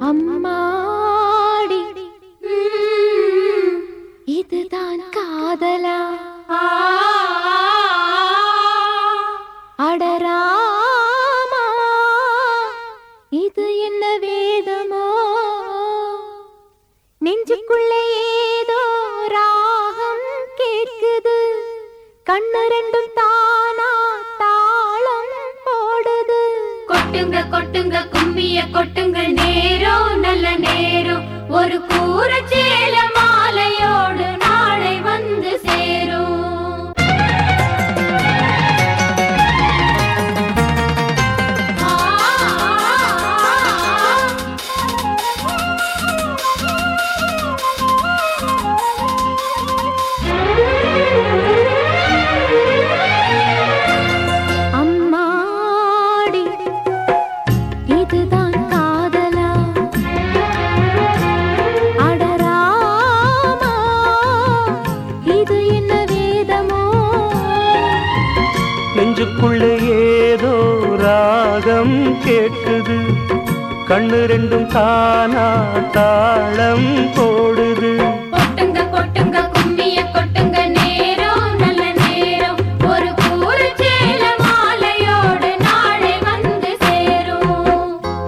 அம்மாடி ம், இதுதான் காதலா அடராமா இது என்ன வேதமோ நெஞ்சுக்குள்ளே ஏதோ ராகம் கேட்குது கண்ணு ரெண்டும் தானா தாளம் போடுது கொட்டுங்க கொட்டுங்க கும்மிய கொட்டுங்க நேரம் நல்ல நேரம் ஒரு கூற சேல மாலையோடு நாளை வந்து சேரும் ஆ, அம்மாடி இதுதான் காதலா அடராமா இது என்ன வேதமோ நெஞ்சுக்குள்ள ஏதோ ராகம் கேட்குது கண்ணு ரெண்டும் தானா தாளம் போடுது கொட்டுங்க கொட்டுங்க கும்மிய கொட்டுங்க நேரம் நல்ல நேரம் ஒரு கூற சேல மாலையோடு நாளை வந்து சேரும்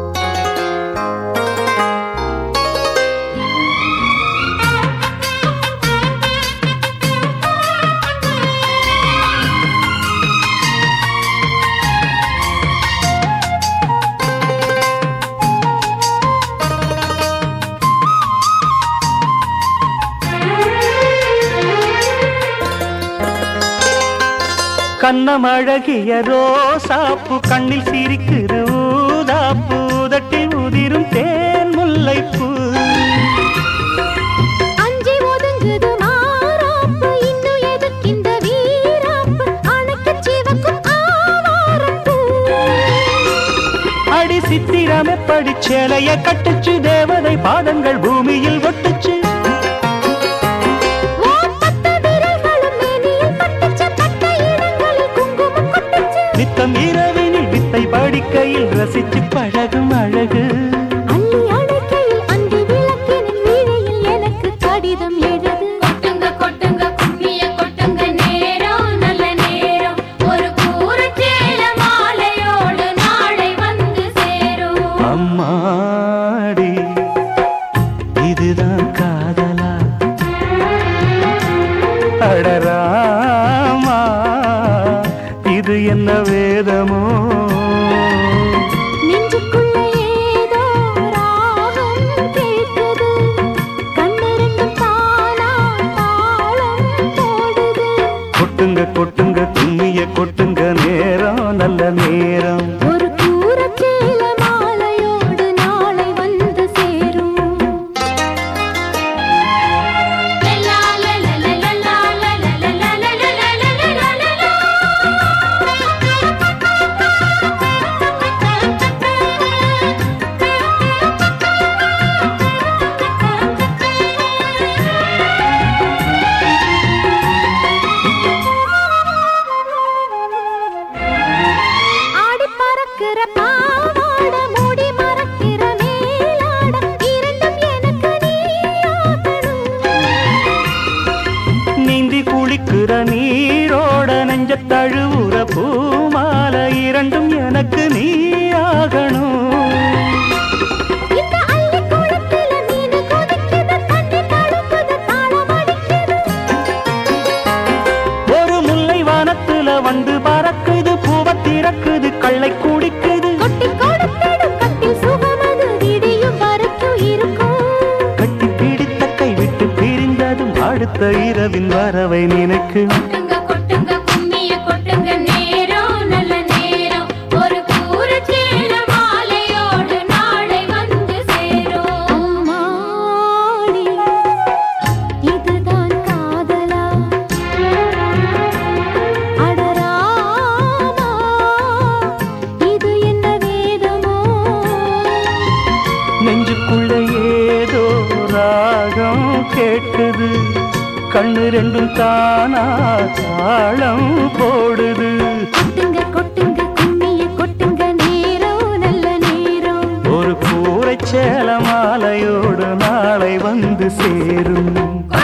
கண்ணம் அழகிய ரோசாப்பு கண்ணில் சிரிக்குது ஊதாப்பு உதட்டில் உதிரும் தேன் முல்லைப்பூ அஞ்சி ஒதுங்குது மாறாப்பு இன்னும் எதுக்கு இந்த வீராப்பு அணைக்கு சிவக்கும் ஆவாரப்பூ அடி சித்திரமே படிச்சேலைய கட்டுச்சு தேவதை பாதங்கள் பூமியில் ஒட்டுச்சு ஓப்பத்த விரல்களும் மேனியில் பட்டுச்சு பட்ட இடங்களில் குங்குமம் கொட்டுச்சு நித்தம் இரவினில் வித்தை படிக்கையில் ரசிச்சு பழகும் அழகு அள்ளி அணைக்கையில் அன்று விளக்கினின் வீழையில் எனக்கு கடிதம் எழுது கொட்டுங்க கொட்டுங்க கும்மிய கொட்டுங்க நேரம் நல்ல நேரம் ஒரு கூற சேல மாலையோடு நாளை வந்து சேரும் அம்மாடி இதுதான் காதலா அடராமா இது என்ன வேதமோ நெஞ்சுக்குள்ள ஏதோ ராகம் கேட்குது கண்ணு ரெண்டும் தானா தாளம் போடுது கொட்டுங்க கொட்டுங்க கும்மிய கொட்டுங்க நேரம் நல்ல நேரம் ஒரு கூரச்சேல மாலையோடு நாளை வந்து சேரும் லலா லலா லலா லலா லலா லலா லலா ஆடி பறக்கிற பாவாட மூடி மறக்கிற மேலாட இரண்டும் எனக்கு நீயாகணும் நீந்தி குளிக்கிற நீரோட நெஞ்ச தழுவுற பூமாலை இரண்டும் எனக்கு நீ ஆகணும் இந்த அள்ளி குளத்தில மீனு கொதிக்குது தண்ணி தழும்புது தாளம் அடிக்குது ஒரு முல்லை வானத்துல வந்து பறக்குது பூவ திறக்குது கள்ளை குடிக்குது கொட்டி கொடுத்திடும் கட்டில் சுகமது விடியும் வரைக்கும் இருக்கும் கட்டி பிடித்த கை விட்டு பிரிந்ததும் அடுத்த இரவின் வரவை நினைக்கும் கொட்டுங்க கொட்டுங்க கும்மிய கொட்டுங்க நேரம் நல்ல நேரம் ஒரு கூற சேல மாலையோடு நாளை வந்து சேரும் அம்மாடி இதுதான் காதலா அடராமா இது என்ன வேதமோ நெஞ்சுக்குள்ள ஏதோ ராகம் கேட்குது கண்ணு ரெண்டும் தானா தாளம் போடுது கொட்டுங்க கொட்டுங்க கும்மிய கொட்டுங்க நேரம் நல்ல நேரம் ஒரு கூரை சேலம் நாளை வந்து சேரும்